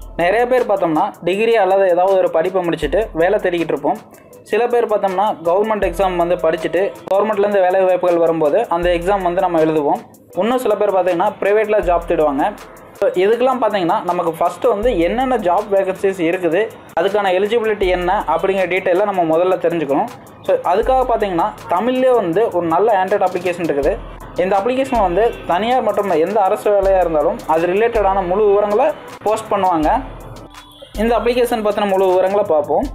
நிறைய பேர் பார்த்தோம்னா டிகிரி அல்லது ஏதாவது ஒரு படிப்பை முடிச்சுட்டு வேலை தேடிக்கிட்டு இருப்போம் சில பேர் பார்த்தோம்னா கவர்மெண்ட் எக்ஸாம் வந்து படிச்சுட்டு கவர்மெண்ட்லேருந்து வேலை வாய்ப்புகள் வரும்போது அந்த எக்ஸாம் வந்து நம்ம எழுதுவோம் இன்னும் சில பேர் பார்த்தீங்கன்னா ப்ரைவேட்டில் ஜாப் தேடுவாங்க ஸோ இதுக்கெல்லாம் பார்த்தீங்கன்னா நமக்கு ஃபஸ்ட்டு வந்து என்னென்ன ஜாப் வேகன்சிஸ் இருக்குது அதுக்கான எலிஜிபிலிட்டி என்ன அப்படிங்கிற டீட்டெயிலாக நம்ம முதல்ல தெரிஞ்சுக்கணும் ஸோ அதுக்காக பார்த்தீங்கன்னா தமிழ்லேயே வந்து ஒரு நல்ல ஆண்ட்ராய்ட் அப்ளிகேஷன் இருக்குது இந்த அப்ளிகேஷன் வந்து தனியார் மற்றும் எந்த அரசு வேலையாக இருந்தாலும் அது ரிலேட்டடான முழு விவரங்களை போஸ்ட் பண்ணுவாங்க இந்த அப்ளிகேஷன் பற்றின முழு விவரங்களை பார்ப்போம்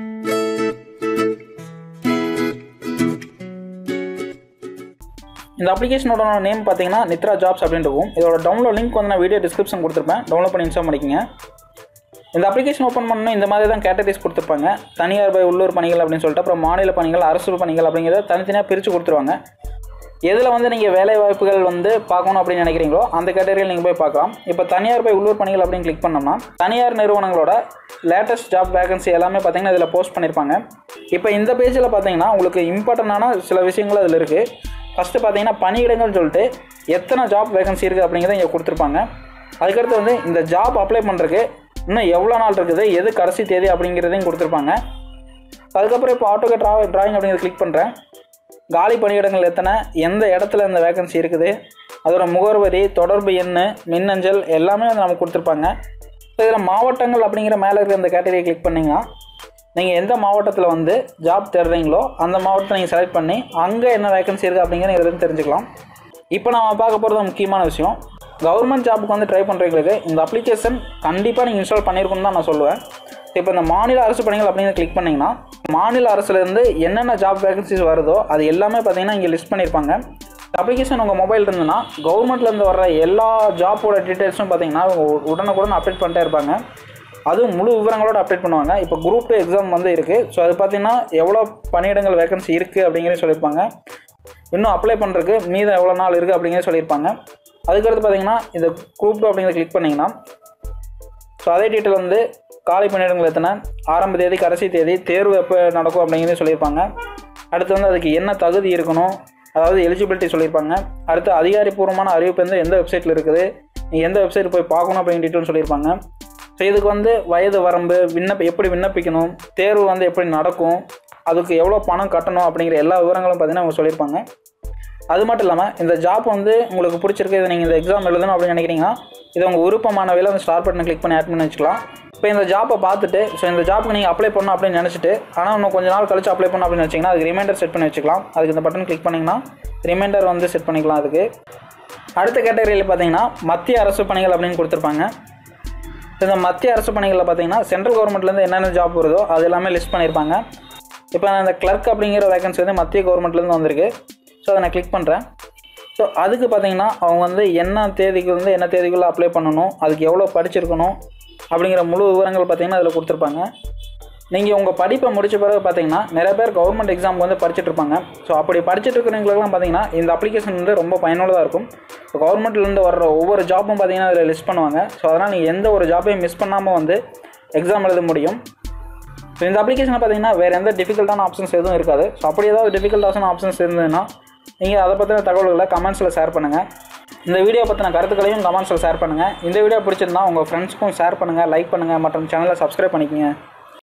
இந்த அப்ளிகேஷனோட நேம் பார்த்தீங்கன்னா நித்ரா ஜாப்ஸ் அப்படின்னு இருக்கும் இதோட டவுன்லோட் லிங்க் வந்து நான் வீடியோ டிஸ்கிரிப்ஷன் கொடுத்துருப்பேன் டவுன்லோட் பண்ணி இன்ஸ்டால் பண்ணிக்கங்க இந்த அப்ளிகேஷன் ஓப்பன் பண்ணணும் இந்த மாதிரி தான் கேட்டகரிஸ் கொடுத்துருப்பாங்க தனியார் பை உள்ளூர் பணிகள் அப்படின்னு சொல்லிட்டு அப்புறம் மாநில பணிகள் அரசு பணிகள் அப்படிங்கிறத தனித்தனியாக பிரித்து கொடுத்துருவாங்க எதில் வந்து நீங்கள் வேலை வாய்ப்புகள் வந்து பார்க்கணும் அப்படின்னு நினைக்கிறீங்களோ அந்த கேட்டகரியில் நீங்கள் போய் பார்க்கலாம் இப்போ தனியார் போய் உள்ளூர் பணிகள் அப்படின்னு கிளிக் பண்ணோம்னா தனியார் நிறுவனங்களோட லேட்டஸ்ட் ஜாப் வேகன்சி எல்லாமே பார்த்தீங்கன்னா இதில் போஸ்ட் பண்ணியிருப்பாங்க இப்போ இந்த பேஜில் பார்த்தீங்கன்னா உங்களுக்கு இம்பார்ட்டண்டான சில விஷயங்கள் அதில் இருக்குது ஃபஸ்ட்டு பார்த்தீங்கன்னா பணியிடங்கள்னு சொல்லிட்டு எத்தனை ஜாப் வேகன்சி இருக்குது அப்படிங்கிறத இங்கே கொடுத்துருப்பாங்க அதுக்கடுத்து வந்து இந்த ஜாப் அப்ளை பண்ணுறதுக்கு இன்னும் எவ்வளோ நாள் இருக்குது எது கடைசி தேதி அப்படிங்கிறதையும் கொடுத்துருப்பாங்க அதுக்கப்புறம் இப்போ ஆட்டோகே ட்ரா ட்ராயிங் அப்படிங்கிறத கிளிக் பண்ணுறேன் காலி பணியிடங்கள் எத்தனை எந்த இடத்துல இந்த வேகன்சி இருக்குது அதோட முகர்வரி தொடர்பு எண் மின்னஞ்சல் எல்லாமே வந்து நமக்கு கொடுத்துருப்பாங்க ஸோ இதில் மாவட்டங்கள் அப்படிங்கிற மேலே இருக்கிற இந்த கேட்டகரியை கிளிக் பண்ணிங்கன்னா நீங்கள் எந்த மாவட்டத்தில் வந்து ஜாப் தேடுறீங்களோ அந்த மாவட்டத்தை நீங்கள் செலக்ட் பண்ணி அங்கே என்ன வேகன்சி இருக்குது அப்படிங்கிறது தெரிஞ்சுக்கலாம் இப்போ நம்ம பார்க்க போகிறது முக்கியமான விஷயம் கவர்மெண்ட் ஜாபுக்கு வந்து ட்ரை பண்ணுறவங்களுக்கு இந்த அப்ளிகேஷன் கண்டிப்பாக நீங்கள் இன்ஸ்டால் பண்ணியிருக்கணும்னு தான் நான் சொல்லுவேன் இப்போ இந்த மாநில அரசு பணிகள் அப்படின்னு கிளிக் பண்ணிங்கன்னா மாநில அரசுலேருந்து என்னென்ன ஜாப் வேகன்சிஸ் வருதோ அது எல்லாமே பார்த்தீங்கன்னா இங்கே லிஸ்ட் பண்ணியிருப்பாங்க அப்ளிகேஷன் உங்கள் மொபைல் இருந்ததுன்னா கவர்மெண்ட்லேருந்து வர்ற எல்லா ஜாப்போட டீட்டெயில்ஸும் பார்த்தீங்கன்னா உ- உடனுக்குடன் அப்டேட் பண்ணிட்டே இருப்பாங்க அதுவும் முழு விவரங்களோட அப்டேட் பண்ணுவாங்க இப்போ குரூப் டூ எக்ஸாம் வந்து இருக்குது ஸோ அது பார்த்தீங்கன்னா எவ்வளோ பணியிடங்கள் வேகன்சி இருக்குது அப்படிங்கிறத சொல்லியிருப்பாங்க இன்னும் அப்ளை பண்ணுறதுக்கு மீதம் எவ்வளோ நாள் இருக்குது அப்படிங்கிறத சொல்லியிருப்பாங்க அதுக்கடுத்து பார்த்தீங்கன்னா இந்த குரூப் டூ அப்படிங்கிறத கிளிக் பண்ணிங்கன்னா ஸோ அதே டீட்டெயில் வந்து காலி பணியிடங்கள் எத்தனை ஆரம்ப தேதி கடைசி தேதி தேர்வு எப்போ நடக்கும் அப்படிங்கிறத சொல்லியிருப்பாங்க அடுத்து வந்து அதுக்கு என்ன தகுதி இருக்கணும் அதாவது எலிஜிபிலிட்டி சொல்லியிருப்பாங்க அடுத்து அதிகாரப்பூர்வமான அறிவிப்பு வந்து எந்த வெப்சைட்டில் இருக்குது நீங்கள் எந்த வெப்சைட் போய் பார்க்கணும் அப்படிங்கிற டீட்டெயில் சொல்லியிருப்பாங்க ஸோ இதுக்கு வந்து வயது வரம்பு விண்ணப்ப எப்படி விண்ணப்பிக்கணும் தேர்வு வந்து எப்படி நடக்கும் அதுக்கு எவ்வளோ பணம் கட்டணும் அப்படிங்கிற எல்லா விவரங்களும் பார்த்தீங்கன்னா அவங்க சொல்லியிருப்பாங்க அது மட்டும் இல்லாமல் இந்த ஜாப் வந்து உங்களுக்கு பிடிச்சிருக்கு இதை நீங்கள் இந்த எக்ஸாம் எழுதணும் அப்படின்னு நினைக்கிறீங்கன்னா இது உங்கள் விருப்பமானவையில் அந்த ஸ்டார் பட்டனை கிளிக் பண்ணி ஆட் பண்ணி வச்சுக்கலாம் இப்போ இந்த ஜாப்பை பார்த்துட்டு ஸோ இந்த ஜாப்புக்கு நீங்கள் அப்ளை பண்ணணும் அப்படின்னு நினச்சிட்டு ஆனால் இன்னும் கொஞ்ச நாள் கழிச்சு அப்ளை பண்ணணும் அப்படின்னு வச்சிங்கன்னா அதுக்கு ரிமைண்டர் செட் பண்ணி வச்சுக்கலாம் அதுக்கு இந்த பட்டன் கிளிக் பண்ணிங்கன்னா ரிமைண்டர் வந்து செட் பண்ணிக்கலாம் அதுக்கு அடுத்த கேட்டகரியில் பார்த்தீங்கன்னா மத்திய அரசு பணிகள் அப்படின்னு கொடுத்துருப்பாங்க இந்த மத்திய அரசு பணிகளில் பார்த்தீங்கன்னா சென்ட்ரல் கவர்மெண்ட்லேருந்து என்னென்ன ஜாப் வருதோ அது எல்லாமே லிஸ்ட் பண்ணியிருப்பாங்க இப்போ நான் இந்த கிளர்க் அப்படிங்கிற வேகன்சி வந்து மத்திய கவர்மெண்ட்லேருந்து வந்திருக்கு ஸோ அதை நான் கிளிக் பண்ணுறேன் ஸோ அதுக்கு பார்த்தீங்கன்னா அவங்க வந்து என்ன தேதிக்கு வந்து என்ன தேதிக்குள்ளே அப்ளை பண்ணணும் அதுக்கு எவ்வளோ படிச்சிருக்கணும் அப்படிங்கிற முழு விவரங்கள் பார்த்தீங்கன்னா அதில் கொடுத்துருப்பாங்க நீங்கள் உங்கள் படிப்பை முடிச்ச பிறகு பார்த்தீங்கன்னா நிறைய பேர் கவர்மெண்ட் எக்ஸாம் வந்து படிச்சுட்டு இருப்பாங்க ஸோ அப்படி படிச்சுட்டு இருக்கிறவங்களுக்குலாம் பார்த்தீங்கன்னா இந்த அப்ளிகேஷன் வந்து ரொம்ப பயனுள்ளதாக இருக்கும் ஸோ கவர்மெண்ட்லேருந்து வர்ற ஒவ்வொரு ஜாப்பும் பார்த்தீங்கன்னா அதில் லிஸ்ட் பண்ணுவாங்க ஸோ அதனால் நீங்கள் எந்த ஒரு ஜாப்பையும் மிஸ் பண்ணாமல் வந்து எக்ஸாம் எழுத முடியும் ஸோ இந்த அப்ளிகேஷனில் பார்த்தீங்கன்னா வேறு எந்த டிஃபிகல்ட்டான ஆப்ஷன்ஸ் எதுவும் இருக்காது ஸோ அப்படி ஏதாவது டிஃபிகல்ட்டான ஆப்ஷன்ஸ் இருந்ததுன்னா நீங்கள் அதை பற்றின தகவல்களை கமெண்ட்ஸில் ஷேர் பண்ணுங்கள் இந்த வீடியோ பற்றின கருத்துக்களையும் கமெண்ட்ஸில் ஷேர் பண்ணுங்கள் இந்த வீடியோ பிடிச்சிருந்தா உங்கள் ஃப்ரெண்ட்ஸ்க்கும் ஷேர் பண்ணுங்கள் லைக் பண்ணுங்கள் மற்றும் சேனலை சப்ஸ்கிரைப் பண்ணிக்கங்க